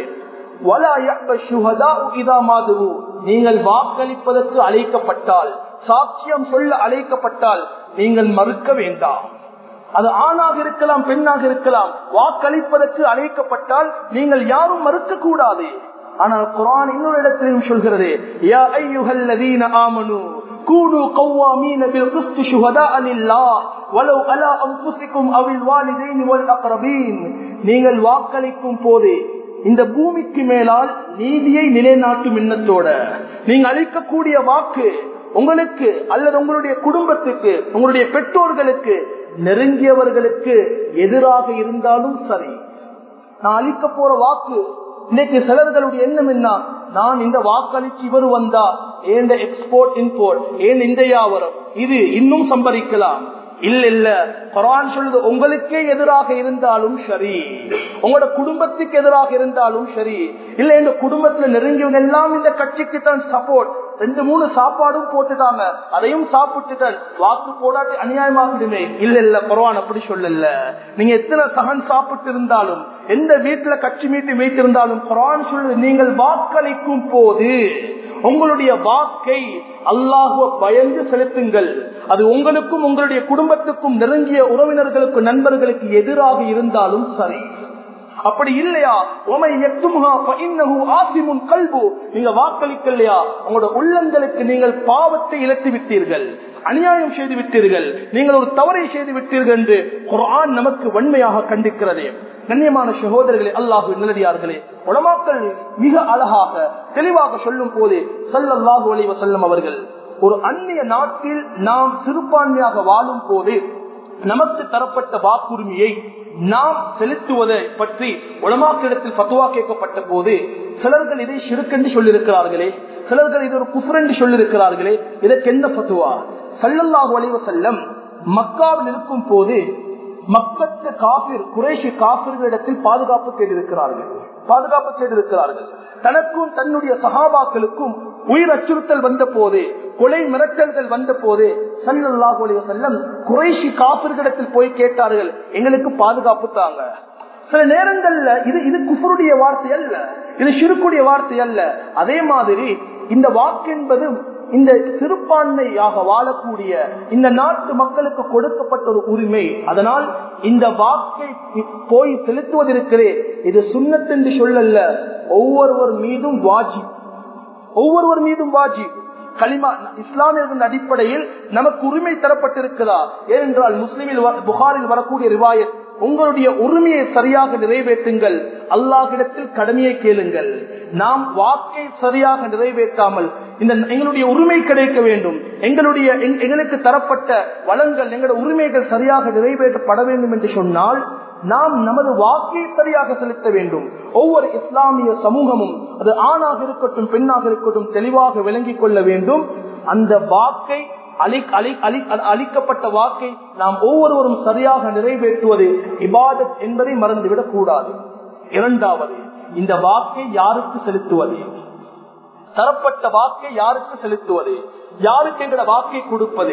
நீங்கள் வாக்களிப்பதற்கு அழைக்கப்பட்டால் சாட்சியம் சொல்ல அழைக்கப்பட்டால் நீங்கள் மறுக்க வேண்டாம் அது ஆணாக இருக்கலாம் பெண்ணாக இருக்கலாம் வாக்களிப்பதற்கு அழைக்கப்பட்டால் நீங்கள் யாரும் மறுக்க கூடாது ஆனால் குரான் இன்னொரு இடத்திலும் சொல்கிறது யா ஐயுஹல்லதீன ஆமனு كونوا قوامين بالقسط شهداء لله ولو على انفسكم او الوالدين والاقربين நீங்கள் வாக்களிக்கும் போது இந்த பூமிக்கு மேலால் நீதியை நிலைநாட்டும் எண்ணத்தோட நீங்க அளிக்கக்கூடிய வாக்கு உங்களுக்கு அல்லது உங்களுடைய குடும்பத்துக்கு உங்களுடைய பெற்றோர்களுக்கு நெருங்கியவர்களுக்கு எதிராக இருந்தாலும் சரி நான் அளிக்க போற வாக்கு இன்னைக்கு சிலர்களுடைய எண்ணம் என்ன நான் இந்த வாக்களிச்சு இவர் வந்தா ஏன் எக்ஸ்போர்ட் இம்போர்ட் ஏன் இந்த வியாபாரம் இது இன்னும் சம்பரிக்கலாம் இல்ல இல்ல குரான் சொல்லுது உங்களுக்கே எதிராக இருந்தாலும் சரி உங்களோட குடும்பத்துக்கு எதிராக இருந்தாலும் சரி இல்ல இந்த குடும்பத்துல நெருங்கியவங்க எல்லாம் இந்த கட்சிக்கு தான் சப்போர்ட் ரெண்டு மூணு சாப்பாடும் போட்டுட்டாங்க அதையும் சாப்பிட்டுட்டால் வாக்கு போடாட்டி அநியாயமாகிடுமே இல்ல இல்ல குரான் அப்படி சொல்லல நீங்க எத்தனை சகன் சாப்பிட்டு இருந்தாலும் எந்த வீட்டுல கட்சி மீட்டு மீட்டிருந்தாலும் குரான் சொல்லுது நீங்கள் வாக்களிக்கும் போது உங்களுடைய வாக்கை அல்லாஹுவ பயந்து செலுத்துங்கள் அது உங்களுக்கும் உங்களுடைய குடும்பத்துக்கும் நெருங்கிய உறவினர்களுக்கு நண்பர்களுக்கு எதிராக இருந்தாலும் சரி அப்படி இல்லையா உமை எத்துமுகா ஆசிமுன் கல்பு நீங்க வாக்களிக்கலையா உங்களோட உள்ளங்களுக்கு நீங்கள் பாவத்தை இழத்து விட்டீர்கள் அநியாயம் செய்து விட்டீர்கள் நீங்கள் ஒரு தவறை செய்து விட்டீர்கள் என்று குரான் நமக்கு வன்மையாக கண்டிக்கிறது கண்ணியமான சகோதரர்களே அல்லாஹு நிலடியார்களே உலமாக்கள் மிக அழகாக தெளிவாக சொல்லும் போது சல்லல்லாஹு அலைவ செல்லும் அவர்கள் ஒரு அந்நிய நாட்டில் நாம் சிறுபான்மையாக வாழும் போது நமக்கு தரப்பட்ட வாக்குரிமையை நாம் செலுத்துவதை பற்றி உலமாக்கிடத்தில் பத்துவா கேட்கப்பட்ட போது சிலர்கள் இதை சிறுக்கென்று சொல்லியிருக்கிறார்களே சிலர்கள் இது ஒரு குஃபரென்று சொல்லியிருக்கிறார்களே இதற்கு என்ன பத்துவா சல்லல்லாஹு அலைவ செல்லம் மக்காவில் இருக்கும் போது மக்கத்து காபிர் குறைஷி காபிர்களிடத்தில் பாதுகாப்பு செய்திருக்கிறார்கள் பாதுகாப்பு செய்திருக்கிறார்கள் தனக்கும் தன்னுடைய சகாபாக்களுக்கும் உயிர் அச்சுறுத்தல் வந்த போது கொலை மிரட்டல்கள் வந்த போது சல்லாஹூ அலி வசல்லம் குறைஷி காபிர்களிடத்தில் போய் கேட்டார்கள் எங்களுக்கு பாதுகாப்பு தாங்க சில நேரங்கள்ல இது இது குஃபருடைய வார்த்தை அல்ல இது சிறுக்குடைய வார்த்தை அல்ல அதே மாதிரி இந்த வாக்கு என்பது இந்த சிறுபான்மையாக வாழக்கூடிய இந்த நாட்டு மக்களுக்கு கொடுக்கப்பட்ட ஒரு உரிமை அதனால் இந்த வாக்கை போய் செலுத்துவதற்கிறே இது சுண்ணத்தென்று சொல்லல்ல ஒவ்வொருவர் மீதும் வாஜி ஒவ்வொருவர் மீதும் வாஜி களிமா இஸ்லாமியர்களின் அடிப்படையில் நமக்கு உரிமை தரப்பட்டிருக்கிறதா ஏனென்றால் முஸ்லிமில் புகாரில் வரக்கூடிய ரிவாயத் உங்களுடைய உரிமையை சரியாக நிறைவேற்றுங்கள் அல்லாஹிடத்தில் கடமையை கேளுங்கள் நாம் வாக்கை சரியாக நிறைவேற்றாமல் இந்த எங்களுடைய உரிமை கிடைக்க வேண்டும் எங்களுடைய எங்களுக்கு தரப்பட்ட வளங்கள் எங்களுடைய உரிமைகள் சரியாக நிறைவேற்றப்பட வேண்டும் என்று சொன்னால் நாம் நமது வாக்கை சரியாக செலுத்த வேண்டும் ஒவ்வொரு இஸ்லாமிய சமூகமும் அது ஆணாக இருக்கட்டும் பெண்ணாக இருக்கட்டும் தெளிவாக விளங்கிக் கொள்ள வேண்டும் அந்த வாக்கை அளிக்கப்பட்ட வாக்கை நாம் ஒவ்வொருவரும் சரியாக நிறைவேற்றுவது இபாதத் என்பதை மறந்துவிடக் கூடாது இரண்டாவது இந்த வாக்கை யாருக்கு செலுத்துவது தரப்பட்ட வாக்கை யாருக்கு செலுத்துவது யாருக்கு எங்களோட வாக்கை கொடுப்பது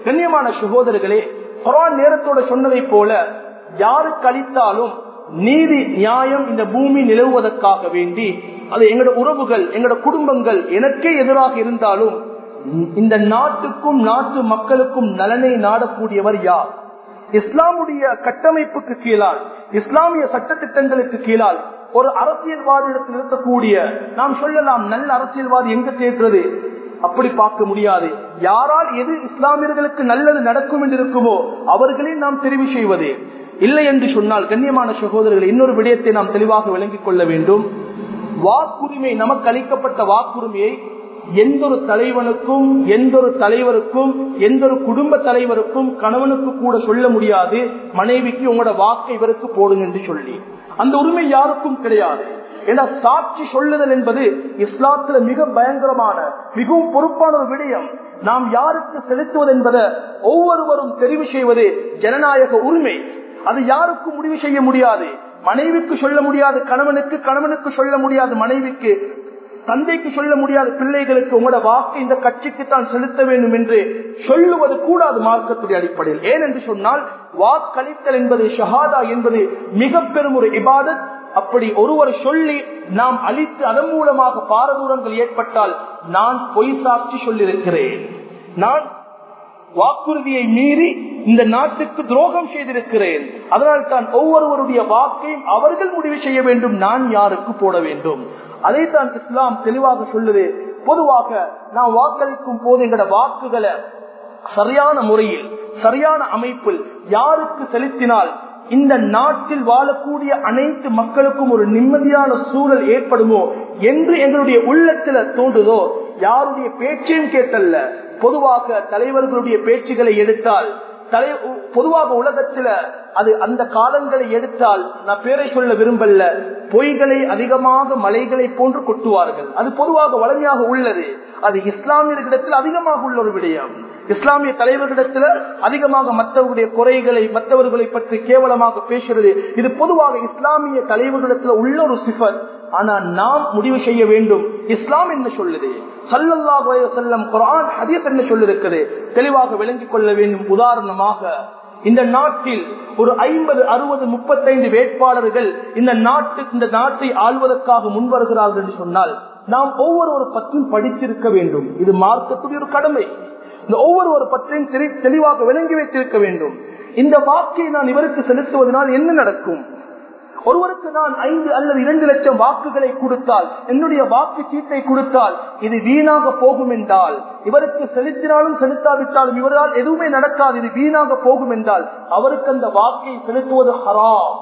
கண்ணியமான சகோதரர்களே குரான் நேரத்தோட சொன்னதை போல யாரு கழித்தாலும் நீதி நியாயம் இந்த பூமி நிலவுவதற்காக வேண்டி அது எங்களோட உறவுகள் எங்களோட குடும்பங்கள் எனக்கே எதிராக இருந்தாலும் இந்த நாட்டுக்கும் நாட்டு மக்களுக்கும் நலனை நாடக்கூடியவர் யார் இஸ்லாமுடைய கட்டமைப்புக்கு கீழால் இஸ்லாமிய சட்டத்திட்டங்களுக்கு கீழால் ஒரு அரசியல்வாதிடத்தில் இருக்கக்கூடிய நாம் சொல்லலாம் நல்ல அரசியல்வாதி எங்க கேட்கிறது அப்படி பார்க்க முடியாது யாரால் எது இஸ்லாமியர்களுக்கு நல்லது நடக்கும் என்று இருக்குமோ அவர்களே நாம் தெரிவு செய்வது இல்லை என்று சொன்னால் கண்ணியமான சகோதரர்கள் இன்னொரு விடயத்தை நாம் தெளிவாக விளங்கிக் கொள்ள வேண்டும் வாக்குரிமை நமக்கு அளிக்கப்பட்ட வாக்குரிமையை எந்த ஒரு தலைவனுக்கும் எந்த ஒரு தலைவருக்கும் எந்த ஒரு குடும்ப தலைவருக்கும் கணவனுக்கு கூட சொல்ல முடியாது மனைவிக்கு உங்களோட வாக்கை இவருக்கு போடுங்க என்று சொல்லி அந்த உரிமை யாருக்கும் கிடையாது ஏன்னா சாட்சி சொல்லுதல் என்பது இஸ்லாத்துல மிக பயங்கரமான மிகவும் பொறுப்பான ஒரு விடயம் நாம் யாருக்கு செலுத்துவது என்பதை ஒவ்வொருவரும் தெரிவு செய்வது ஜனநாயக உரிமை அது யாருக்கும் முடிவு செய்ய முடியாது மனைவிக்கு சொல்ல முடியாது கணவனுக்கு கணவனுக்கு சொல்ல முடியாது மனைவிக்கு தந்தைக்கு சொல்ல முடியாத பிள்ளைகளுக்கு உங்களோட வாக்கு இந்த கட்சிக்கு தான் செலுத்த வேண்டும் என்று சொல்லுவது கூடாது மார்க்கத்துடைய அடிப்படையில் ஏன் என்று சொன்னால் வாக்களித்தல் என்பது ஷஹாதா என்பது மிக பெரும் ஒரு இபாதத் அப்படி ஒருவர் சொல்லி நாம் அழித்து அதன் மூலமாக பாரதூரங்கள் ஏற்பட்டால் நான் பொய் சாட்சி சொல்லியிருக்கிறேன் நான் வாக்குறுதியை மீறி இந்த நாட்டுக்கு துரோகம் செய்திருக்கிறேன் அதனால் தான் ஒவ்வொருவருடைய வாக்கையும் அவர்கள் முடிவு செய்ய வேண்டும் நான் யாருக்கு போட வேண்டும் அதைத்தான் இஸ்லாம் தெளிவாக சொல்லுது பொதுவாக நாம் வாக்களிக்கும் போது எங்களோட வாக்குகளை சரியான முறையில் சரியான அமைப்பில் யாருக்கு செலுத்தினால் இந்த நாட்டில் வாழக்கூடிய அனைத்து மக்களுக்கும் ஒரு நிம்மதியான சூழல் ஏற்படுமோ என்று எங்களுடைய உள்ளத்துல தோன்றுதோ யாருடைய பேச்சையும் கேட்டல்ல பொதுவாக தலைவர்களுடைய பேச்சுகளை எடுத்தால் தலை பொதுவாக உலகத்துல அது அந்த காலங்களை எடுத்தால் நான் பேரை சொல்ல விரும்பல பொய்களை அதிகமாக மலைகளை போன்று கொட்டுவார்கள் அது பொதுவாக வளமையாக உள்ளது அது இஸ்லாமியர்களிடத்தில் அதிகமாக உள்ள ஒரு விடயம் இஸ்லாமிய தலைவர்களிடத்துல அதிகமாக மற்றவர்களுடைய குறைகளை மற்றவர்களை பற்றி கேவலமாக பேசுறது இது பொதுவாக இஸ்லாமிய தலைவர்களிடத்துல உள்ள ஒரு சிஃபர் ஆனா நாம் முடிவு செய்ய வேண்டும் இஸ்லாம் என்ன சொல்லுது சல்லல்லாஹு செல்லம் குரான் ஹதீஸ் என்ன சொல்லிருக்குது தெளிவாக விளங்கிக் கொள்ள வேண்டும் உதாரணமாக இந்த நாட்டில் ஒரு ஐம்பது அறுபது முப்பத்தைந்து வேட்பாளர்கள் இந்த நாட்டு இந்த நாட்டை ஆள்வதற்காக முன்வருகிறார்கள் என்று சொன்னால் நாம் ஒவ்வொரு பற்றும் படித்திருக்க வேண்டும் இது மார்க்கக்கூடிய ஒரு கடமை இந்த ஒவ்வொரு பற்றையும் தெளிவாக விளங்கி வைத்திருக்க வேண்டும் இந்த வாக்கை நான் இவருக்கு செலுத்துவதனால் என்ன நடக்கும் ஒருவருக்கு நான் ஐந்து அல்லது இரண்டு லட்சம் வாக்குகளை கொடுத்தால் என்னுடைய வாக்கு சீட்டை கொடுத்தால் இது வீணாக போகும் என்றால் இவருக்கு செலுத்தினாலும் செலுத்தாவிட்டாலும் இவரால் எதுவுமே நடக்காது இது வீணாக போகும் என்றால் அவருக்கு அந்த வாக்கை செலுத்துவது ஹராம்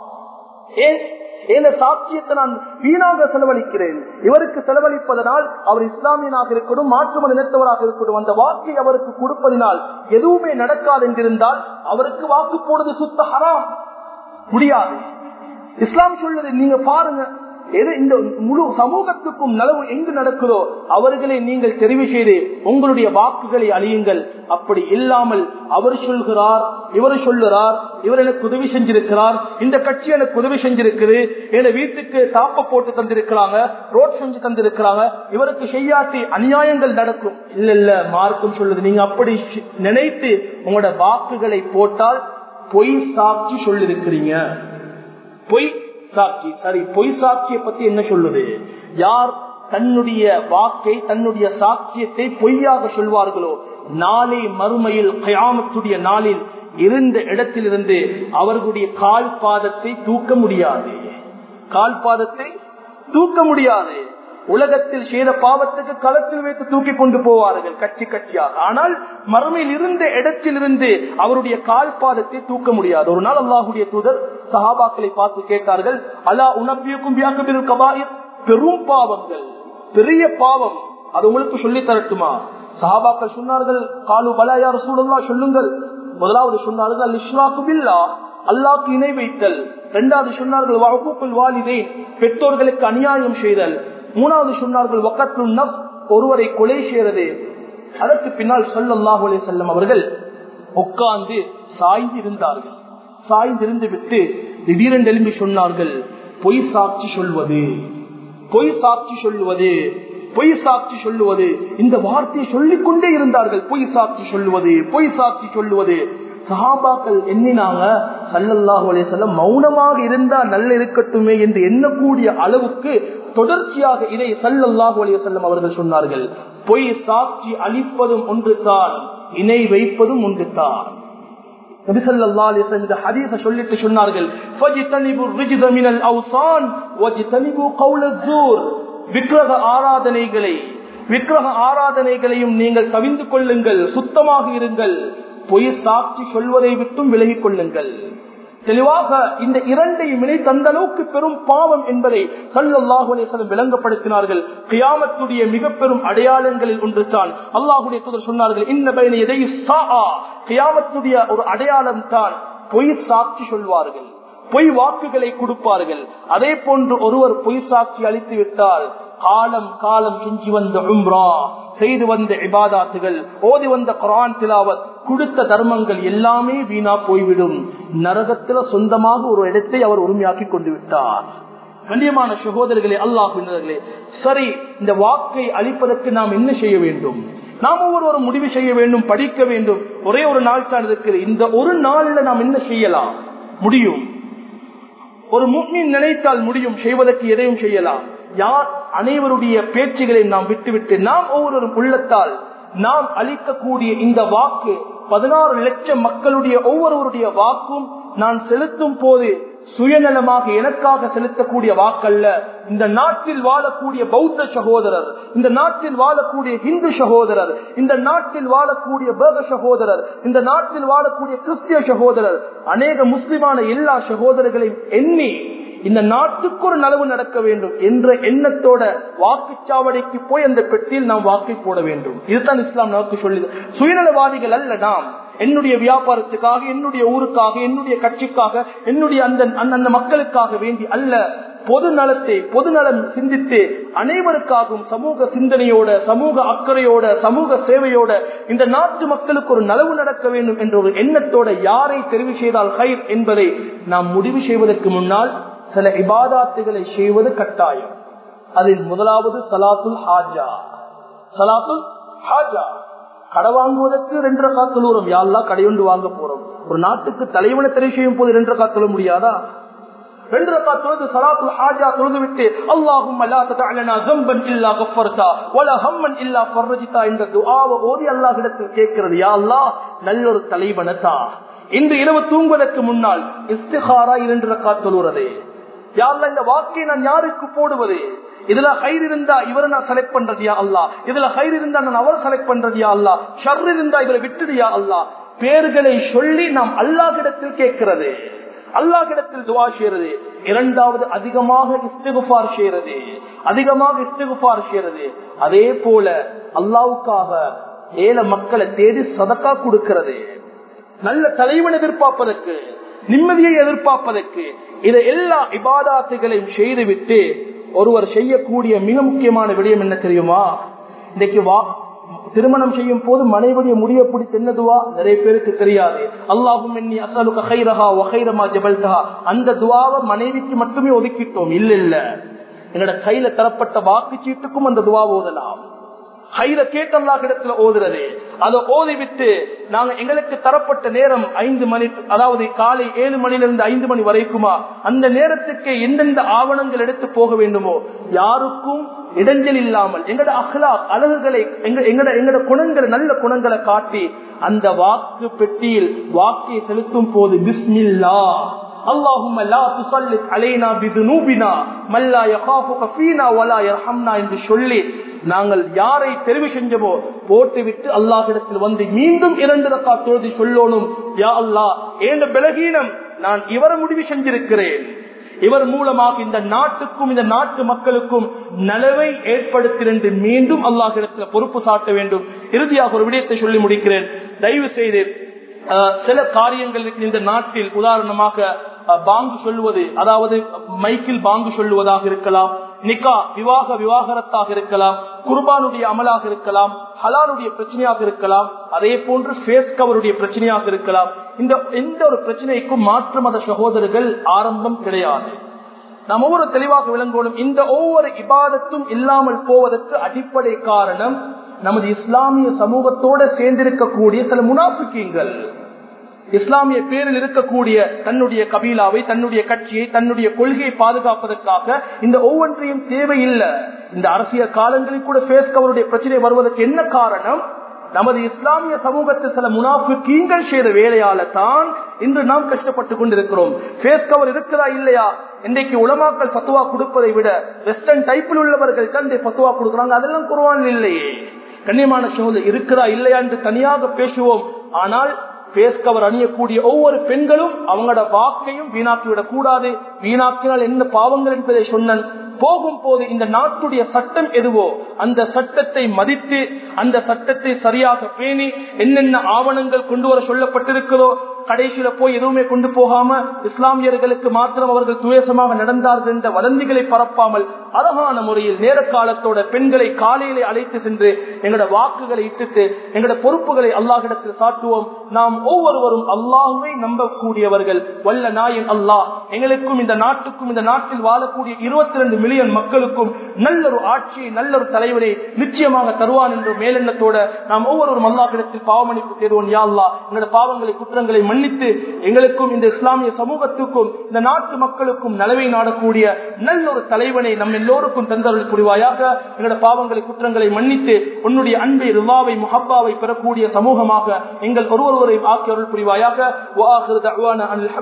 ஏன் இந்த சாட்சியத்தை நான் வீணாக செலவழிக்கிறேன் இவருக்கு செலவழிப்பதனால் அவர் இஸ்லாமியனாக இருக்கணும் மாற்று மத நிறுத்தவராக இருக்கணும் அந்த வாக்கை அவருக்கு கொடுப்பதனால் எதுவுமே நடக்காது என்றிருந்தால் அவருக்கு வாக்கு போடுவது சுத்த ஹராம் முடியாது இஸ்லாம் சொல்லுது நீங்க பாருங்க எது இந்த முழு சமூகத்துக்கும் நலவு எங்கு நடக்குதோ அவர்களை நீங்கள் தெரிவு செய்து உங்களுடைய வாக்குகளை அழியுங்கள் அப்படி இல்லாமல் அவர் சொல்கிறார் இவர் சொல்லுறார் இவர் எனக்கு உதவி செஞ்சிருக்கிறார் இந்த கட்சி எனக்கு உதவி செஞ்சிருக்குது என வீட்டுக்கு தாப்ப போட்டு தந்திருக்கிறாங்க ரோட் செஞ்சு தந்திருக்கிறாங்க இவருக்கு செய்யாட்டி அநியாயங்கள் நடக்கும் இல்ல இல்ல மார்க்கும் சொல்லுது நீங்க அப்படி நினைத்து உங்களோட வாக்குகளை போட்டால் பொய் சாட்சி சொல்லிருக்கிறீங்க பொய் சாட்சி சரி பொய் சாட்சியை பத்தி என்ன சொல்லுது யார் தன்னுடைய வாக்கை தன்னுடைய சாட்சியத்தை பொய்யாக சொல்வார்களோ நாளை மறுமையில் கயாமத்துடைய நாளில் இருந்த இடத்திலிருந்து அவர்களுடைய கால் பாதத்தை தூக்க முடியாது கால் பாதத்தை தூக்க முடியாது உலகத்தில் செய்த பாவத்துக்கு களத்தில் வைத்து தூக்கி கொண்டு போவார்கள் கட்சி கட்சியாக ஆனால் மறுமையில் இருந்த இடத்திலிருந்து அவருடைய கால் பாதத்தை தூக்க முடியாது ஒரு நாள் அல்லாஹுடைய தூதர் சஹாபாக்களை பார்த்து கேட்டார்கள் அல்லா உணப்பியக்கும் பெரும் பாவங்கள் பெரிய பாவம் அது உங்களுக்கு சொல்லி தரட்டுமா சஹாபாக்கள் சொன்னார்கள் காலு பலாயார் சூழல்லா சொல்லுங்கள் முதலாவது சொன்னார்கள் அல் இஸ்லாக்கு பில்லா அல்லாக்கு இணை வைத்தல் இரண்டாவது சொன்னார்கள் வகுப்புல் வாலிதை பெற்றோர்களுக்கு அநியாயம் செய்தல் மூணாவது சொன்னார்கள் வக்கத்து நப் ஒருவரை கொலை செய்யறது அதற்கு பின்னால் சொல்லல்லாஹு அலே செல்லம் அவர்கள் உட்கார்ந்து சாய்ந்து இருந்தார்கள் சாய்ந்திருந்து விட்டு திடீரென்று எழும்பி சொன்னார்கள் பொய் சாட்சி சொல்வது பொய் சாட்சி சொல்லுவது பொய் சாட்சி சொல்லுவது இந்த வார்த்தையை சொல்லிக் கொண்டே இருந்தார்கள் பொய் சாட்சி சொல்லுவது பொய் சாட்சி சொல்லுவது சஹாபாக்கள் எண்ணினாங்க சல்லல்லாஹு அலைஹி வஸல்லம் மௌனமாக இருந்தா நல்ல இருக்கட்டுமே என்று எண்ணக்கூடிய அளவுக்கு தொடர்ச்சியாக இதை சல்லல்லாஹு அலைஹி வஸல்லம் அவர்கள் சொன்னார்கள் பொய் சாட்சி அளிப்பதும் ஒன்றுதான் இணை வைப்பதும் ஒன்றுதான் நபிசல்லா அலிஸ்லாம் இந்த ஹதீஸ சொல்லிட்டு சொன்னார்கள் ஃபஜ்தனிபு ரிஜ்த மினல் அவ்சான் வஜ்தனிபு கௌல ஸூர் விக்கிரக ஆராதனைகளை விக்கிரக ஆராதனைகளையும் நீங்கள் கவிந்து கொள்ளுங்கள் சுத்தமாக இருங்கள் பொய் சாட்சி சொல்வதை விட்டும் விலகிக் கொள்ளுங்கள் தெளிவாக இந்த இரண்டையும் இணைத்து அந்த அளவுக்கு பெரும் பாவம் என்பதை சல்லாஹுலே விளங்கப்படுத்தினார்கள் கியாமத்துடைய மிக பெரும் அடையாளங்களில் ஒன்று தான் அல்லாஹுடைய தூதர் சொன்னார்கள் இந்த பயனை எதை கியாமத்துடைய ஒரு அடையாளம் தான் பொய் சாட்சி சொல்வார்கள் பொய் வாக்குகளை கொடுப்பார்கள் அதே போன்று ஒருவர் பொய் சாட்சி அளித்து விட்டால் காலம் காலம் செஞ்சு வந்த உம்ரா செய்து வந்த இபாதாத்துகள் ஓதி வந்த குரான் திலாவத் கொடுத்த தர்மங்கள் எல்லாமே வீணா போய்விடும் நரகத்துல சொந்தமாக ஒரு இடத்தை அவர் உரிமையாக்கி கொண்டு விட்டார் கண்ணியமான சகோதரர்களே அல்லாஹினர்களே சரி இந்த வாக்கை அளிப்பதற்கு நாம் என்ன செய்ய வேண்டும் நாம் ஒவ்வொருவரும் முடிவு செய்ய வேண்டும் படிக்க வேண்டும் ஒரே ஒரு நாள் தான் இருக்குது இந்த ஒரு நாள்ல நாம் என்ன செய்யலாம் முடியும் ஒரு முக்மின் நினைத்தால் முடியும் செய்வதற்கு எதையும் செய்யலாம் யார் அனைவருடைய பேச்சுகளை நாம் விட்டுவிட்டு நாம் ஒவ்வொருவரும் உள்ளத்தால் நாம் அளிக்கக்கூடிய இந்த வாக்கு பதினாறு லட்சம் மக்களுடைய ஒவ்வொருவருடைய வாக்கும் நான் செலுத்தும் போது சுயநலமாக எனக்காக செலுத்தக்கூடிய வாக்கல்ல இந்த நாட்டில் வாழக்கூடிய பௌத்த சகோதரர் இந்த நாட்டில் வாழக்கூடிய இந்து சகோதரர் இந்த நாட்டில் வாழக்கூடிய பேக சகோதரர் இந்த நாட்டில் வாழக்கூடிய கிறிஸ்திய சகோதரர் அநேக முஸ்லிமான எல்லா சகோதரர்களையும் எண்ணி இந்த நாட்டுக்கு ஒரு நலவு நடக்க வேண்டும் என்ற எண்ணத்தோட வாக்குச்சாவடிக்கு போய் அந்த பெட்டியில் நாம் வாக்கை போட வேண்டும் இதுதான் இஸ்லாம் நமக்கு சொல்லி சுயநலவாதிகள் அல்ல நாம் என்னுடைய வியாபாரத்துக்காக என்னுடைய ஊருக்காக என்னுடைய கட்சிக்காக என்னுடைய அந்த அந்த மக்களுக்காக வேண்டி அல்ல பொது நலத்தை பொது நலம் சிந்தித்து அனைவருக்காகவும் சமூக சிந்தனையோட சமூக அக்கறையோட சமூக சேவையோட இந்த நாட்டு மக்களுக்கு ஒரு நலவு நடக்க வேண்டும் என்ற ஒரு எண்ணத்தோட யாரை தெரிவு செய்தால் ஹைர் என்பதை நாம் முடிவு செய்வதற்கு முன்னால் சில இபாதாத்துகளை செய்வது கட்டாயம் அதில் முதலாவது சலாத்துல் ஹாஜா சலாத்துல் ஹாஜா கடை வாங்குவதற்கு ரெண்டு ரக்கா தொழுகிறோம் யாரெல்லாம் கடையொண்டு வாங்க போறோம் ஒரு நாட்டுக்கு தலைவனை தெரிவு செய்யும் போது ரெண்டு ரக்கா தொழ முடியாதா ரெண்டு ரக்கா தொழுது சலாத்துல் ஹாஜா தொழுது விட்டு அல்லாஹும் அல்லா தஅலனா ذنبا இல்லா கஃபர்தா வலா ஹம்மன் இல்லா ஃபர்ஜதா என்ற துஆவை ஓதி அல்லாஹ்விடத்தில் கேட்கிறது யா அல்லாஹ் நல்ல ஒரு தலைவனை தா இன்று இரவு தூங்குவதற்கு முன்னால் இஸ்திகாரா இரண்டு ரக்கா தொழுகிறது யாருல இந்த வாக்கை நான் யாருக்கு போடுவது இதுல ஹைர் இருந்தா இவரை நான் செலக்ட் பண்றதியா அல்லா இதுல ஹைர் இருந்தா நான் அவரை செலக்ட் பண்றதியா அல்லா ஷர் இருந்தா இவரை விட்டுடியா அல்லா பேர்களை சொல்லி நாம் அல்லாஹிடத்தில் கேட்கிறது அல்லாஹிடத்தில் துவா செய்யறது இரண்டாவது அதிகமாக இஸ்திகுபார் செய்யறது அதிகமாக இஸ்திகுபார் செய்யறது அதே போல அல்லாவுக்காக ஏழை மக்களை தேடி சதக்கா கொடுக்கிறது நல்ல தலைவன் எதிர்பார்ப்பதற்கு நிம்மதியை எதிர்பார்ப்பதற்கு இதை எல்லா இபாதாத்துகளையும் செய்துவிட்டு ஒருவர் செய்யக்கூடிய மிக முக்கியமான விடயம் என்ன தெரியுமா இன்னைக்கு வா திருமணம் செய்யும் போது மனைவிடைய முடிய பிடித்து என்னதுவா நிறைய பேருக்கு தெரியாது அல்லாஹும் எண்ணி அசலுக்கு ஹைரஹா ஒஹைரமா ஜபல்தஹா அந்த துவாவை மனைவிக்கு மட்டுமே ஒதுக்கிட்டோம் இல்ல இல்ல என்னோட கையில தரப்பட்ட வாக்குச்சீட்டுக்கும் அந்த துவா ஓதலாம் ஹைர கேட்டல்லாஹிடத்துல ஓதுறது அதை ஓதிவிட்டு நாங்க எங்களுக்கு தரப்பட்ட நேரம் ஐந்து மணி அதாவது காலை ஏழு மணிலிருந்து ஐந்து மணி வரைக்குமா அந்த நேரத்துக்கு எந்தெந்த ஆவணங்கள் எடுத்து போக வேண்டுமோ யாருக்கும் இடைஞ்சல் இல்லாமல் எங்கட அஹ்லா அழகுகளை எங்கட எங்கட குணங்களை நல்ல குணங்களை காட்டி அந்த வாக்கு பெட்டியில் வாக்கை செலுத்தும் போது பிஸ்மில்லா اللهم لا تسلط علينا بذنوبنا من لا يخافك فينا ولا يرحمنا என்று சொல்லி நாங்கள் யாரை தெரிவு செஞ்சமோ போட்டுவிட்டு அல்லாஹிடத்தில் வந்து மீண்டும் இரண்டு ரக்கா தொழுதி சொல்லணும் யா அல்லாஹ் ஏண்ட பலகீனம் நான் இவரை முடிவு செஞ்சிருக்கிறேன் இவர் மூலமாக இந்த நாட்டுக்கும் இந்த நாட்டு மக்களுக்கும் நலவை ஏற்படுத்தி மீண்டும் அல்லாஹிடத்தில் பொறுப்பு சாட்ட வேண்டும் இறுதியாக ஒரு விடயத்தை சொல்லி முடிக்கிறேன் தயவு செய்து சில காரியங்கள் இந்த நாட்டில் உதாரணமாக பாங்கு சொல்லுவது அதாவது மைக்கில் பாங்கு சொல்லுவதாக இருக்கலாம் நிக்கா விவாக விவாகரத்தாக இருக்கலாம் குர்பானுடைய அமலாக இருக்கலாம் ஹலாலுடைய பிரச்சனையாக இருக்கலாம் அதே போன்று ஃபேஸ் கவருடைய பிரச்சனையாக இருக்கலாம் இந்த எந்த ஒரு பிரச்சனைக்கும் மாற்று மத சகோதரர்கள் ஆரம்பம் கிடையாது நாம் ஒவ்வொரு தெளிவாக விளங்கணும் இந்த ஒவ்வொரு இபாதத்தும் இல்லாமல் போவதற்கு அடிப்படை காரணம் நமது இஸ்லாமிய சமூகத்தோட சேர்ந்திருக்கக்கூடிய சில முனாஃபிக்கீங்கள் இஸ்லாமிய பேரில் இருக்கக்கூடிய தன்னுடைய கபீலாவை தன்னுடைய கட்சியை தன்னுடைய கொள்கையை பாதுகாப்பதற்காக இந்த ஒவ்வொன்றையும் தேவையில்லை இந்த அரசியல் காலங்களில் கூட பேஸ் கவருடைய பிரச்சனை வருவதற்கு என்ன காரணம் நமது இஸ்லாமிய சமூகத்தில் சில முனாஃபிக்கீங்கள் செய்த வேலையால தான் இன்று நாம் கஷ்டப்பட்டுக் கொண்டிருக்கிறோம் பேஸ் கவர் இருக்கிறதா இல்லையா இன்றைக்கு உலமாக்கள் பத்துவா கொடுப்பதை விட வெஸ்டர்ன் டைப்பில் உள்ளவர்கள் தான் இந்த பத்துவா கொடுக்குறாங்க அதெல்லாம் குருவான் இல்லையே கண்ணியமான சோதனை இருக்கிறா இல்லையா என்று தனியாக பேசுவோம் ஆனால் பேஸ் கவர் அணியக்கூடிய ஒவ்வொரு பெண்களும் அவங்களோட வாக்கையும் வீணாக்கிவிடக் கூடாது வீணாக்கினால் என்ன பாவங்கள் என்பதை சொன்னன் போகும் போது இந்த நாட்டுடைய சட்டம் எதுவோ அந்த சட்டத்தை மதித்து அந்த சட்டத்தை சரியாக பேணி என்னென்ன ஆவணங்கள் கொண்டு வர சொல்லப்பட்டிருக்கிறதோ கடைசியில போய் எதுவுமே கொண்டு போகாம இஸ்லாமியர்களுக்கு மாத்திரம் அவர்கள் துவேசமாக நடந்தார்கள் என்ற வதந்திகளை பரப்பாமல் அழகான முறையில் நேர காலத்தோட பெண்களை காலையிலே அழைத்து சென்று எங்களோட வாக்குகளை இட்டுட்டு எங்களோட பொறுப்புகளை அல்லாஹிடத்தில் சாட்டுவோம் நாம் ஒவ்வொருவரும் அல்லாஹுவை நம்பக்கூடியவர்கள் வல்ல நாயன் அல்லாஹ் எங்களுக்கும் இந்த நாட்டுக்கும் இந்த நாட்டில் வாழக்கூடிய இருபத்தி ரெண்டு மில்லியன் மக்களுக்கும் நல்லொரு ஆட்சியை நல்லொரு தலைவரை நிச்சயமாக தருவான் என்ற மேலெண்ணத்தோட நாம் ஒவ்வொருவரும் அல்லாஹிடத்தில் பாவமணிப்பு தேடுவோம் யா அல்லா எங்களோட பாவங்களை குற்றங்களை மன்னித்து எங்களுக்கும் இந்த இஸ்லாமிய சமூகத்துக்கும் இந்த நாட்டு மக்களுக்கும் நலவை நாடக்கூடிய நல்லொரு தலைவனை நம் எல்லோருக்கும் தந்தருள் புரிவாயாக எங்களோட பாவங்களை குற்றங்களை மன்னித்து உன்னுடைய அன்பை ரிவாவை முஹப்பாவை பெறக்கூடிய சமூகமாக எங்கள் ஒருவரை ஆக்கி அருள் புரிவாயாக